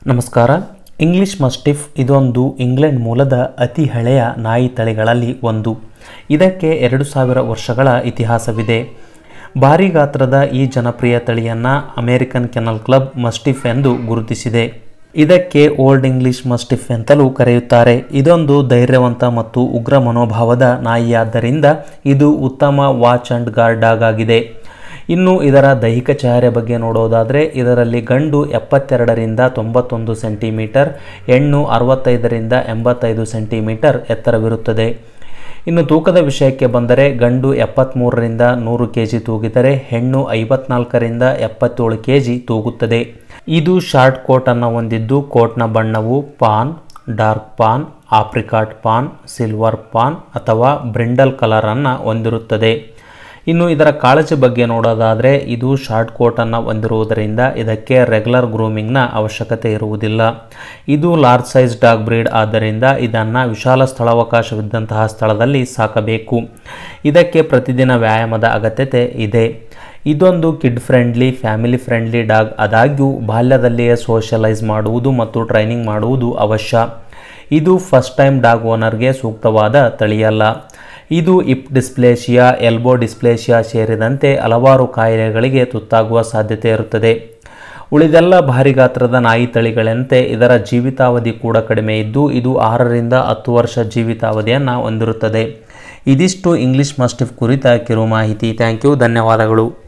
ನಮಸ್ಕಾರ ಇಂಗ್ಲಿಷ್ ಮಸ್ಟಿಫ್ ಇದೊಂದು ಇಂಗ್ಲೆಂಡ್ ಮೂಲದ ಅತಿ ಹಳೆಯ ನಾಯಿ ತಳಿಗಳಲ್ಲಿ ಒಂದು ಇದಕ್ಕೆ ಎರಡು ಸಾವಿರ ವರ್ಷಗಳ ಇತಿಹಾಸವಿದೆ ಭಾರಿ ಗಾತ್ರದ ಈ ಜನಪ್ರಿಯ ತಳಿಯನ್ನು ಅಮೆರಿಕನ್ ಕೆನಲ್ ಕ್ಲಬ್ ಮಸ್ಟಿಫ್ ಎಂದು ಗುರುತಿಸಿದೆ ಇದಕ್ಕೆ ಓಲ್ಡ್ ಇಂಗ್ಲಿಷ್ ಮಸ್ಟಿಫ್ ಅಂತಲೂ ಕರೆಯುತ್ತಾರೆ ಇದೊಂದು ಧೈರ್ಯವಂತ ಮತ್ತು ಉಗ್ರ ಮನೋಭಾವದ ನಾಯಿಯಾದ್ದರಿಂದ ಇದು ಉತ್ತಮ ವಾಚ್ ಅಂಡ್ ಗಾರ್ಡ್ ಡಾಗ್ ಆಗಿದೆ ಇನ್ನು ಇದರ ದೈಹಿಕ ಚಹರೆ ಬಗ್ಗೆ ನೋಡೋದಾದರೆ ಇದರಲ್ಲಿ ಗಂಡು ಎಪ್ಪತ್ತೆರಡರಿಂದ ತೊಂಬತ್ತೊಂದು ಸೆಂಟಿಮೀಟರ್ ಹೆಣ್ಣು ಅರವತ್ತೈದರಿಂದ ಎಂಬತ್ತೈದು ಸೆಂಟಿಮೀಟರ್ ಎತ್ತರವಿರುತ್ತದೆ ಇನ್ನು ತೂಕದ ವಿಷಯಕ್ಕೆ ಬಂದರೆ ಗಂಡು ಎಪ್ಪತ್ತ್ಮೂರರಿಂದ ನೂರು ಕೆ ಜಿ ತೂಗಿದರೆ ಹೆಣ್ಣು ಐವತ್ನಾಲ್ಕರಿಂದ ಎಪ್ಪತ್ತೇಳು ಕೆ ಜಿ ತೂಗುತ್ತದೆ ಇದು ಶಾರ್ಟ್ ಕೋಟನ್ನು ಹೊಂದಿದ್ದು ಕೋಟ್ನ ಬಣ್ಣವು fawn dark fawn apricot fawn silver fawn ಅಥವಾ ಬ್ರಿಂಡಲ್ ಕಲರನ್ನು ಹೊಂದಿರುತ್ತದೆ ಇನ್ನು ಇದರ ಕಾಳಜಿ ಬಗ್ಗೆ ನೋಡೋದಾದರೆ ಇದು ಶಾರ್ಟ್ ಕೋಟನ್ನು ಹೊಂದಿರುವುದರಿಂದ ಇದಕ್ಕೆ ರೆಗ್ಯುಲರ್ ಗ್ರೂಮಿಂಗ್ನ ಅವಶ್ಯಕತೆ ಇರುವುದಿಲ್ಲ ಇದು ಲಾರ್ಜ್ ಸೈಜ್ ಡಾಗ್ ಬ್ರೀಡ್ ಆದ್ದರಿಂದ ಇದನ್ನು ವಿಶಾಲ ಸ್ಥಳಾವಕಾಶವಿದ್ದಂತಹ ಸ್ಥಳದಲ್ಲಿ ಸಾಕಬೇಕು ಇದಕ್ಕೆ ಪ್ರತಿದಿನ ವ್ಯಾಯಾಮದ ಅಗತ್ಯತೆ ಇದೆ ಇದೊಂದು kid friendly family friendly dog ಆದಾಗ್ಯೂ ಬಾಲ್ಯದಲ್ಲಿಯೇ ಸೋಷಲೈಸ್ ಮಾಡುವುದು ಮತ್ತು ಟ್ರೈನಿಂಗ್ ಮಾಡುವುದು ಅವಶ್ಯ ಇದು ಫಸ್ಟ್ ಟೈಮ್ ಡಾಗ್ ಓನರ್ಗೆ ಸೂಕ್ತವಾದ ತಳಿಯಲ್ಲ ಇದು ಇಪ್ ಡಿಸ್ಪ್ಲೇಷಿಯಾ ಎಲ್ಬೋ ಡಿಸ್ಪ್ಲೇಷಿಯಾ ಸೇರಿದಂತೆ ಹಲವಾರು ಕಾಯಿಲೆಗಳಿಗೆ ತುತ್ತಾಗುವ ಸಾಧ್ಯತೆ ಇರುತ್ತದೆ ಉಳಿದೆಲ್ಲ ಭಾರಿ ಗಾತ್ರದ ನಾಯಿ ತಳಿಗಳಂತೆ ಇದರ ಜೀವಿತಾವಧಿ ಕೂಡ ಕಡಿಮೆ ಇದ್ದು ಇದು ಆರರಿಂದ ಹತ್ತು ವರ್ಷ ಜೀವಿತಾವಧಿಯನ್ನು ಹೊಂದಿರುತ್ತದೆ ಇದಿಷ್ಟು ಇಂಗ್ಲಿಷ್ ಮಸ್ಟಿಫ್ ಕುರಿತ ಕಿರು ಮಾಹಿತಿ ಥ್ಯಾಂಕ್ ಯು ಧನ್ಯವಾದಗಳು